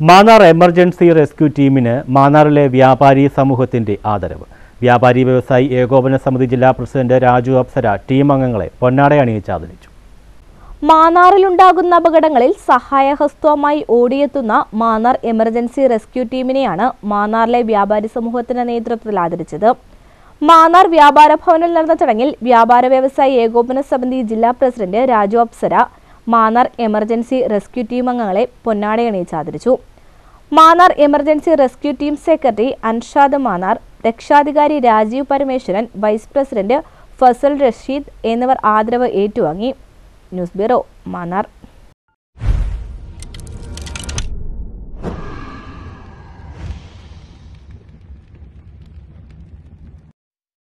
Mannar emergency rescue ടീമിന് മാന്നാറിലെ വ്യാപാരി സമൂഹത്തിന്റെ ആദരവ് വ്യാപാരി വ്യവസായി ഏകോപന സമിതി ജില്ലാ പ്രസിഡന്റ് രാജു അപ്സര ടീം അംഗങ്ങളെ പൊന്നാട അണിയിച്ച് ആദരിച്ചു മാന്നാറിലുണ്ടാകുന്ന അപകടങ്ങളിൽ സഹായഹസ്തവുമായി ഓടിയെത്തുന്ന മാന്നാർ എമർജൻസി റെസ്ക്യൂ ടീമിനെയാണ് മാന്നാറിലെ വ്യാപാരി സമൂഹത്തിന്റെ നേതൃത്വത്തിൽ ആദരിച്ചത് മാന്നാർ വ്യാപാര ഭവനിൽ നടന്ന ചടങ്ങിൽ വ്യാപാര വ്യവസായി ഏകോപന സമിതി ജില്ലാ president Raju Apsara Mannar emergency rescue team അംഗങ്ങളെ പൊന്നാടയണിയിച്ച് ആദരിച്ചു Mannar emergency rescue team secretary Anshad Mannar രക്ഷാധികാരി രാജീവ് പരമേശ്വരൻ വൈസ് പ്രസിഡന്റ് ഫസൽ റഷീദ് എന്നിവർ ആദരവ് ഏറ്റുവാങ്ങി ന്യൂസ് ബ്യൂറോ മാന്നാർ